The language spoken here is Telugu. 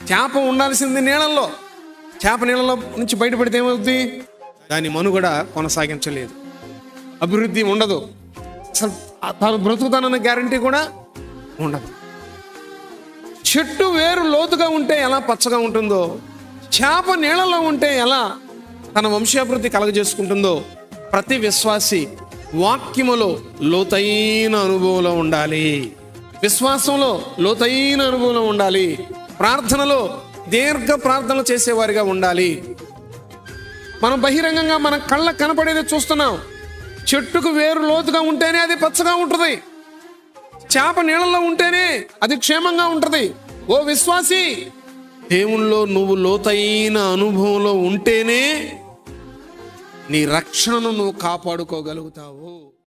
చేప ఉండాల్సింది నీళ్ళల్లో చేప నీళ్ళలో నుంచి బయటపడితే ఏమవుతుంది దాని మనుగడ కొనసాగించలేదు అభివృద్ధి ఉండదు అసలు తాను బ్రతుకుతానన్న గ్యారంటీ కూడా ఉండదు చెట్టు వేరు లోతుగా ఉంటే ఎలా పచ్చగా ఉంటుందో చేప నీళ్ళలో ఉంటే ఎలా తన వంశాభివృద్ధి కలగజేసుకుంటుందో ప్రతి విశ్వాసి వాక్యములో లోతైన అనుభవంలో ఉండాలి విశ్వాసంలో లోతైన అనుభవంలో ఉండాలి ప్రార్థనలో దీర్ఘ ప్రార్థనలు చేసేవారిగా ఉండాలి మనం బహిరంగంగా మన కళ్ళ కనపడేది చూస్తున్నాం చెట్టుకు వేరు లోతుగా ఉంటేనే అది పచ్చగా ఉంటుంది చేప నీళ్ళలో ఉంటేనే అది క్షేమంగా ఉంటది ఓ విశ్వాసి దేవుల్లో నువ్వు లోతైన అనుభవంలో ఉంటేనే నీ రక్షణను నువ్వు కాపాడుకోగలుగుతావు